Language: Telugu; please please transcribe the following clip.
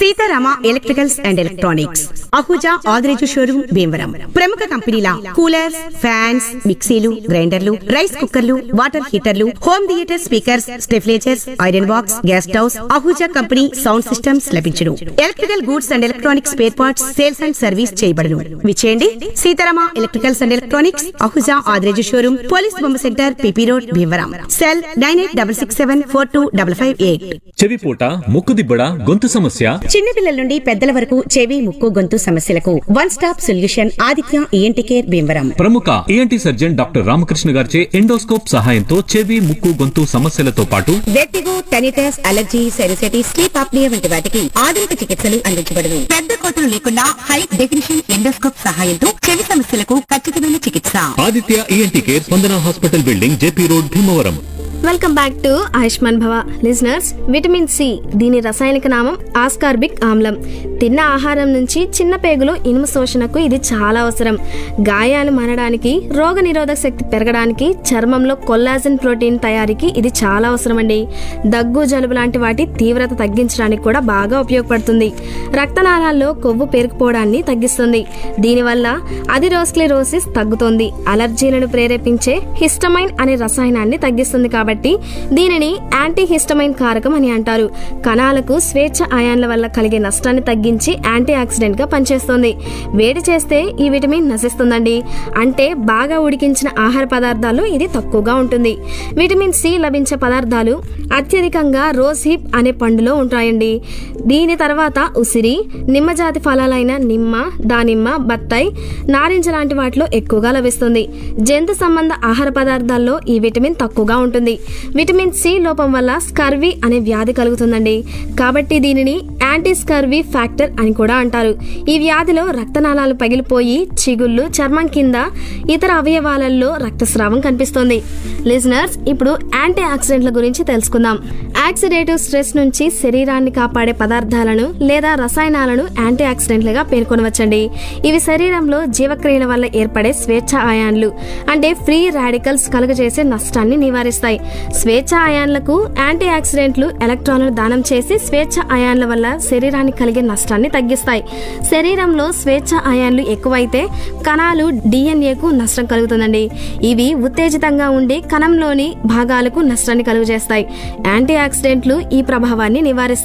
Sitarama electricals and electronics Ahuja Adireju showroom Bhimavaram ప్రముఖ కంపెనీల కూలర్స్ ఫ్యాన్స్ మిక్సీలు గ్రైండర్లు రైస్ కుక్కర్లు వాటర్ హీటర్లు హోమ్ థియేటర్ స్పీకర్స్ స్టెఫ్లేజర్స్ iron box gas stoves Ahuja company sound systems లభించును electrical goods and electronics spare parts sales and service చేయబడును విచేయండి Seetharama electricals and electronics Ahuja Adireju showroom police బొమ్మ centre P P road Bhimavaram cell nine eight double six seven four two double five eight చెవిపూట ముక్కుదిబ్బడ గొంతు సమస్య చిన్నపిల్లల నుండి పెద్దల వరకు చెవి ముక్కు గొంతు సమస్యలకు one stop solution Aditya ENT care Bhimavaram ప్రముఖ ఏఎన్టీ సర్జన్ డాక్టర్ రామకృష్ణ గారిచే ఎండోస్కోప్ సహాయంతో చెవి ముక్కు గొంతు సమస్యలతో పాటు vertigo tinnitus allergy sinusitis sleep apnoea వంటి వాటికి ఆధునిక చికిత్సలు అందించబడును పెద్ద కోతలు లేకుండా హై డెఫినిషన్ ఎండోస్కోప్ సహాయంతో చెవి సమస్యలకు ఖచ్చితమైన చికిత్స Aditya ENT care Spandana hospital building J P road Bhimavaram welcome back to Ayushman Bhava listeners vitamin C దీని రసాయనిక నామం ఆస్కార్బిక్ ఆమ్లం తిన్న ఆహారం నుంచి చిన్న పేగులు ఇనుము శోషణకు ఇది చాలా అవసరం గాయాలు మనడానికి రోగ నిరోధక శక్తి పెరగడానికి చర్మంలో కొల్లాజన్ ప్రోటీన్ తయారీకి ఇది చాలా అవసరం అండి దగ్గు జలుబు లాంటి వాటి తీవ్రత తగ్గించడానికి కూడా బాగా ఉపయోగపడుతుంది రక్తనాళాల్లో కొవ్వు పేరుకుపోవడాన్ని తగ్గిస్తుంది దీనివల్ల అధిరోస్క్లిరోసిస్ తగ్గుతుంది అలర్జీలను ప్రేరేపించే హిస్టమైన్ అనే రసాయనాన్ని తగ్గిస్తుంది కాబట్టి దీనిని యాంటీ హిస్టమైన్ కారకం అని అంటారు కణాలకు స్వేచ్ఛ అయాన్ల వల్ల కలిగే నష్టాన్ని తగ్గించి యాంటీ ఆక్సిడెంట్ గా పనిచేస్తుంది వేడి చేస్తే ఈ విటమిన్ నశిస్తుందండి అంటే బాగా ఉడికించిన ఆహార పదార్థాలు ఇది తక్కువగా ఉంటుంది విటమిన్ సి లభించే పదార్థాలు అత్యధికంగా రోజ్ హిప్ అనే పండులో ఉంటాయండి దీని తర్వాత ఉసిరి నిమ్మజాతి ఫలాలైన నిమ్మ దానిమ్మ బత్తాయి నారింజ లాంటి వాటిలో ఎక్కువగా లభిస్తుంది జంతు సంబంధ ఆహార పదార్థాల్లో ఈ విటమిన్ తక్కువగా ఉంటుంది విటమిన్ సి లోపం వల్ల స్కర్వీ అనే వ్యాధి కలుగుతుందండి కాబట్టి దీనిని యాంటీ స్కర్వీ ఫ్యాక్టర్ అని కూడా అంటారు ఈ వ్యాధిలో రక్తనాళాలు పగిలిపోయి చిగుళ్ళు చర్మం కింద ఇతర అవయవాలలో రక్తస్రావం కనిపిస్తుంది లిజనర్స్ ఇప్పుడు యాంటీ ఆక్సిడెంట్ల గురించి తెలుసుకుందాం ఆక్సిడేటివ్ స్ట్రెస్ నుంచి శరీరాన్ని కాపాడే పదార్థాలను లేదా రసాయనాలను యాంటీ ఆక్సిడెంట్లుగా పేర్కొనవచ్చండి ఇవి శరీరంలో జీవక్రియల వల్ల ఏర్పడే స్వేచ్ఛ అయాన్లు అంటే ఫ్రీ రాడికల్స్ కలుగజేసే నష్టాన్ని నివారిస్తాయి స్వేచ్ఛ అయాన్లకు యాంటీ ఆక్సిడెంట్లు ఎలక్ట్రాన్లను దానం చేసి స్వేచ్ఛ అయాన్ల వల్ల శరీరానికి కలిగే నష్టాన్ని తగ్గిస్తాయి శరీరంలో స్వేచ్ఛ అయాన్లు ఎక్కువైతే కణాలు డిఎన్ఏకు నష్టం కలుగుతుందండి ఇవి ఉత్తేజితంగా ఉండి కణంలోని భాగాలకు నష్టాన్ని కలుగజేస్తాయి యాంటీ ఆక్సిడెంట్లు ఈ ప్రభావాన్ని నివారిస్తాయి